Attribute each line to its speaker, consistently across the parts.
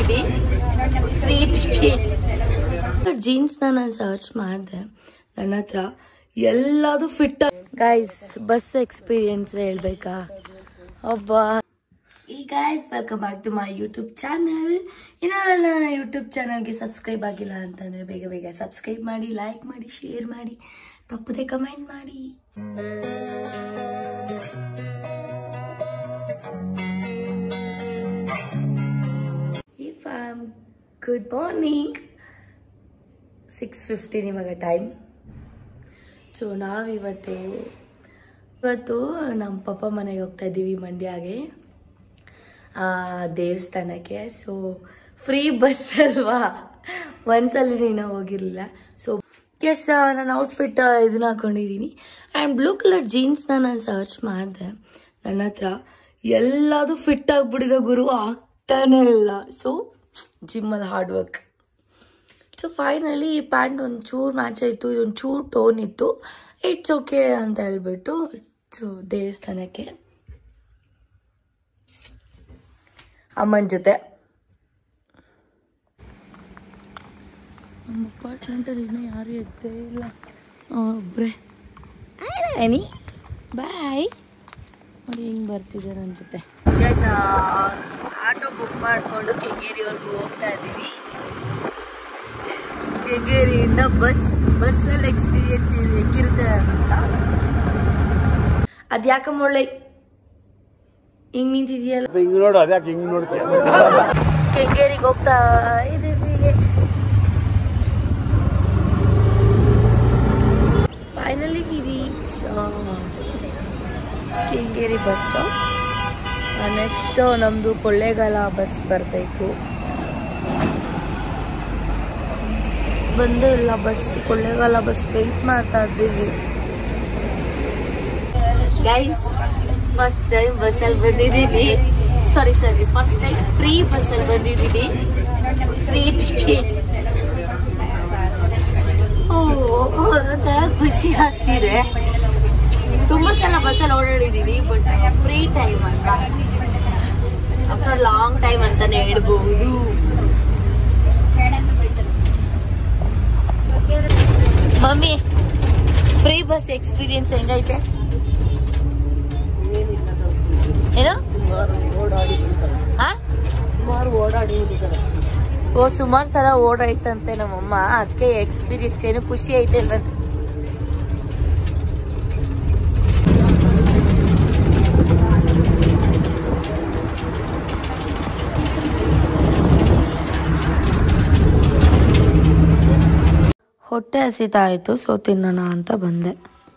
Speaker 1: ಬಂದಿದ್ದೀನಿ free ticket ಜೀನ್ಸ್ನ ನಾನು search ಮಾಡಿದೆ ನನ್ನ ಹತ್ರ ಎಲ್ಲದು ಫಿಟ್ ಗೈಸ್ ಬಸ್ ಎಕ್ಸ್ಪೀರಿಯನ್ಸ್ ಹೇಳ್ಬೇಕಾ ಒಬ್ಬ ಈ guys welcome back to my YouTube channel ಇನ್ನಾರೆಲ್ಲ ನನ್ನ ಯೂಟ್ಯೂಬ್ ಚಾನಲ್ಗೆ ಸಬ್ಸ್ಕ್ರೈಬ್ ಆಗಿಲ್ಲ ಅಂತಂದ್ರೆ ಬೇಗ ಬೇಗ ಸಬ್ಸ್ಕ್ರೈಬ್ ಮಾಡಿ ಲೈಕ್ ಮಾಡಿ ಶೇರ್ ಮಾಡಿ ತಪ್ಪದೆ ಕಮೆಂಟ್ ಮಾಡಿ if am good morning six fifteen ಇವಾಗ ಟೈಮ್ ಸೊ ನಾವಿವತ್ತು ಇವತ್ತು ನಮ್ಮ ಪಪ್ಪ ಮನೆಗೆ ಹೋಗ್ತಾ ಇದ್ದೀವಿ ಮಂಡ್ಯಗೆ ಆ ದೇವಸ್ಥಾನಕ್ಕೆ ಸೊ ಫ್ರೀ ಬಸ್ ಅಲ್ವಾ ಒಂದ್ಸಲ ನೀನು ಹೋಗಿರಲಿಲ್ಲ ಸೊ ಎಸ್ ನಾನು ಔಟ್ಫಿಟ್ ಇದನ್ನ ಹಾಕೊಂಡಿದ್ದೀನಿ ಆ್ಯಂಡ್ ಬ್ಲೂ ಕಲರ್ ಜೀನ್ಸ್ನ ನಾನು ಸರ್ಚ್ ಮಾಡಿದೆ ನನ್ನ ಹತ್ರ ಎಲ್ಲದು ಫಿಟ್ ಆಗಿಬಿಟ್ಟಿದೆ ಗುರು ಆಗ್ತಾನೆ ಇಲ್ಲ ಸೊ ಜಿಮ್ಮಲ್ಲಿ ಹಾರ್ಡ್ ವರ್ಕ್ ಸೊ ಫೈನಲಿ ಈ ಪ್ಯಾಂಟ್ ಒಂಚೂರು ಮ್ಯಾಚ್ ಆಯಿತು ಇದೊಂಚೂರು ಟೋನ್ ಇತ್ತು ಇಟ್ಸ್ ಓಕೆ ಅಂತ ಹೇಳ್ಬಿಟ್ಟು ಸೊ ದೇವಸ್ಥಾನಕ್ಕೆ ಅಮ್ಮನ ಜೊತೆ ನಮ್ಮ ಅಪಾರ್ಟ್ಮೆಂಟಲ್ಲಿ ಇನ್ನೂ ಯಾರು ಎದ್ದೇ ಇಲ್ಲ ಒಬ್ಬರೇ ಆನಿ ಬಾಯ್ ನೋಡಿ ಹಿಂಗೆ ಬರ್ತಿದೆ ನನ್ನ ಜೊತೆ ಆಟೋ ಬುಕ್ ಮಾಡಿಕೊಂಡು ಕೆಂಗೇರಿವರೆಗೂ ಹೋಗ್ತಾ ಇದ್ದೀವಿ ಕೆಂಗೇರಿಯಿಂದ ಬಸ್ ಬಸ್ಸಲ್ಲಿ ಎಕ್ಸ್ಪೀರಿಯನ್ಸ್ ಹೆಂಗಿರುತ್ತೆ ಅಂತ ಅದ್ಯಾಕಮ್ಮ ಒಳ್ಳೆ ಹಿಂಗ್ ನಿಂತಿದೆಯಲ್ಲ
Speaker 2: ಹಿಂಗ್ ನೋಡು ಅದ್ಯಾಕೆ ಹಿಂಗ್ ನೋಡ್ತೀಯ
Speaker 1: ಕೆಂಗೇರಿಗೆ ಹೋಗ್ತಾ ಇದೀವಿ finally we reach Kengeri bus stop next ನಮ್ಮದು ಕೊಳ್ಳೇಗಾಲ ಬಸ್ ಬರಬೇಕು ಬಂದೇ ಇಲ್ಲ ಬಸ್ ಕೊಳ್ಳೇಗಾಲ ಬಸ್ ವೆಯ್ಟ್ ಮಾಡ್ತಾ ಇದ್ದೀವಿ ಗೈಸ್ ಫಸ್ಟ್ ಟೈಮ್ ಬಸ್ಸಲ್ಲಿ ಬಂದಿದ್ದೀನಿ sorry sorry first time free ಬಸ್ಸಲ್ಲಿ ಬಂದಿದ್ದೀನಿ ಫ್ರೀ ಟಿಕೆಟ್ ಓ ಒಂಥರ ಖುಷಿ ಆಗ್ತಿದೆ ತುಂಬ ಸಲ ಬಸ್ಸಲ್ಲಿ ಓಡಾಡಿದ್ದೀವಿ ಬಟ್ ಫ್ರೀ ಟೈಮ್ ಅಂತ ಆಫ್ಟರ್ ಲಾಂಗ್ ಟೈಮ್ ಅಂತಾನೆ ಹೇಳ್ಬಹುದು ಮಮ್ಮಿ ಫ್ರೀ ಬಸ್ ಎಕ್ಸ್ಪೀರಿಯನ್ಸ್ ಹೆಂಗೈತೆ ಏನು ಆ?
Speaker 3: ಸುಮಾರು ಓಡಾಡಿ
Speaker 1: ಓ ಸುಮಾರು ಸಲ ಓಡಾಯ್ತಂತೆ ನಮ್ಮಮ್ಮ ಅದಕ್ಕೆ ಎಕ್ಸ್ಪೀರಿಯನ್ಸ್ ಏನು ಖುಷಿ ಐತೆ ಇಲ್ವಂತೆ ಹೊಟ್ಟೆ ಹಸಿತಾ ಆಯಿತು ಸೊ ತಿನ್ನೋಣ ಅಂತ ಬಂದೆ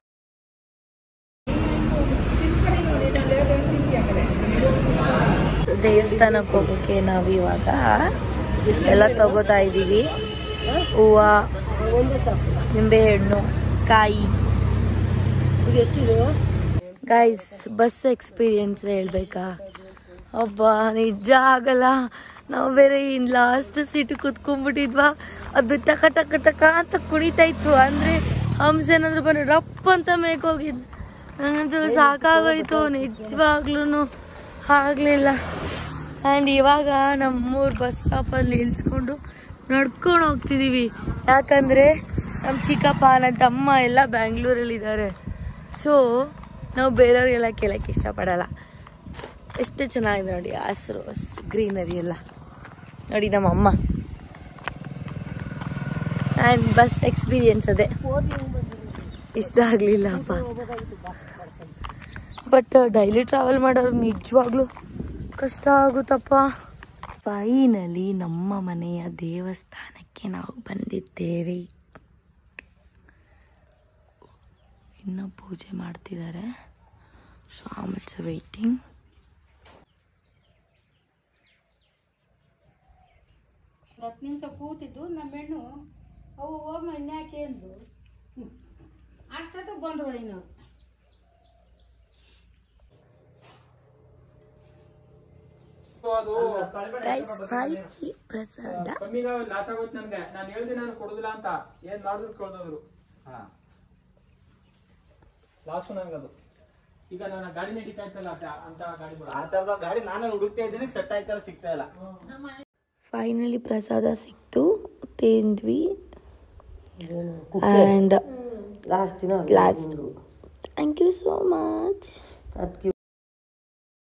Speaker 1: ದೇವಸ್ಥಾನಕ್ಕೆ ಹೋಗೋಕೆ ನಾವು ಇವಾಗ ಎಲ್ಲ ತಗೋತಾ ಇದ್ದೀವಿ ಹೂವು ನಿಂಬೆಹಣ್ಣು ಕಾಯಿ
Speaker 3: ಎಷ್ಟಿದೆ
Speaker 1: ಗೈಸ್ ಬಸ್ ಎಕ್ಸ್ಪೀರಿಯನ್ಸ್ ಹೇಳ್ಬೇಕಾ ಅಬ್ಬ ನಿಜ ಆಗಲ್ಲ ನಾವು ಬೇರೆ ಇನ್ ಲಾಸ್ಟ್ ಸೀಟ್ ಕುತ್ಕೊಂಡ್ಬಿಟ್ಟಿದ್ವಾ ಅದು ಟಕ ಟಕ ಟಕ ಅಂತ ಕುಣಿತಾ ಇತ್ತು ಅಂದ್ರೆ ಹಂಸ ಏನಾದ್ರು ಬಂದು ರಪ್ ಅಂತ ಮೇಕೋಗಿದ್ ನನಗಂತೂ ಸಾಕಾಗೋಯ್ತು ನಿಜವಾಗ್ಲೂ ಆಗ್ಲಿಲ್ಲ ಆ್ಯಂಡ್ ಇವಾಗ ನಮ್ಮೂರ್ ಬಸ್ ಸ್ಟಾಪಲ್ಲಿ ನಿಲ್ಸ್ಕೊಂಡು ನಡ್ಕೊಂಡು ಹೋಗ್ತಿದೀವಿ ಯಾಕಂದ್ರೆ ನಮ್ಮ ಚಿಕ್ಕಪ್ಪ ನನ್ನ ತಮ್ಮ ಎಲ್ಲ ಬ್ಯಾಂಗ್ಳೂರಲ್ಲಿದ್ದಾರೆ ಸೊ ನಾವು ಬೇರೆಯವ್ರಿಗೆಲ್ಲ ಕೇಳಕ್ಕೆ ಇಷ್ಟಪಡಲ್ಲ ಎಷ್ಟು ಚೆನ್ನಾಗಿದೆ ನೋಡಿ ಹಸಿರು ಗ್ರೀನರಿ ಎಲ್ಲ ನೋಡಿ ನಮ್ಮ ಅಮ್ಮ ಆ್ಯಂಡ್ ಬಸ್ ಎಕ್ಸ್ಪೀರಿಯನ್ಸ್ ಅದೇ ಇಷ್ಟ ಆಗಲಿಲ್ಲಪ್ಪ ಬಟ್ ಡೈಲಿ ಟ್ರಾವೆಲ್ ಮಾಡೋರು ನಿಜವಾಗ್ಲೂ ಕಷ್ಟ ಆಗುತ್ತಪ್ಪ ಫೈನಲಿ ನಮ್ಮ ಮನೆಯ ದೇವಸ್ಥಾನಕ್ಕೆ ನಾವು ಬಂದಿದ್ದೇವೆ ಇನ್ನು ಪೂಜೆ ಮಾಡ್ತಿದ್ದಾರೆ ಸೊ ಆಮೇಲೆ ವೆಯ್ಟಿಂಗ್
Speaker 3: ಹತ್ತು ನಿಮಿಷ ಕೂತಿದ್ದು ನಮ್ಮ ಹೆಣ್ಣು ಅವು ಹೋಗಿ ಇನ್ಯಾಕೆ ಅಂದ್ರು ಅಷ್ಟೊತ್ತಿಗೆ ಬಂದವು ಇನ್ನು
Speaker 1: ಗೈಸ್ ಫೈನಲಿ ಪ್ರಸಾದ
Speaker 4: ಕಮ್ಮಿಗ ಲಾಸ್ ಆಗೋಯ್ತು ನನ್ಗೆ ನಾನು ಹೇಳ್ದೆ ನಾನು ಕೊಡುದಿಲ್ಲ ಅಂತ ಏನ್ ಮಾಡಿದ್ರು ಕೇಳ್ದೋದ್ರು ಲಾಸು ನಂಗದು ಈಗ ನನ್ನ ಗಾಡಿ ನಡೀತಾ ಇತ್ತಲ್ಲ ಅದ- ಅಂತ ಗಾಡಿ ಬೇಡ.
Speaker 2: ಆ ತರದ ಗಾಡಿ ನಾನೇ ಹುಡುಕ್ತಾ ಇದ್ದೀನಿ ಸೆಟ್ ಆಯ್ತಾರ ಸಿಗ್ತಾ ಇಲ್ಲ
Speaker 1: ಫೈನಲಿ ಪ್ರಸಾದ ಸಿಕ್ತು ತಿಂದ್ವಿ ಆ್ಯಂಡ್
Speaker 2: ಲಾಸ್ಟ್ ದಿನ
Speaker 1: last thank you so much
Speaker 2: ಅದಕ್ಕೆ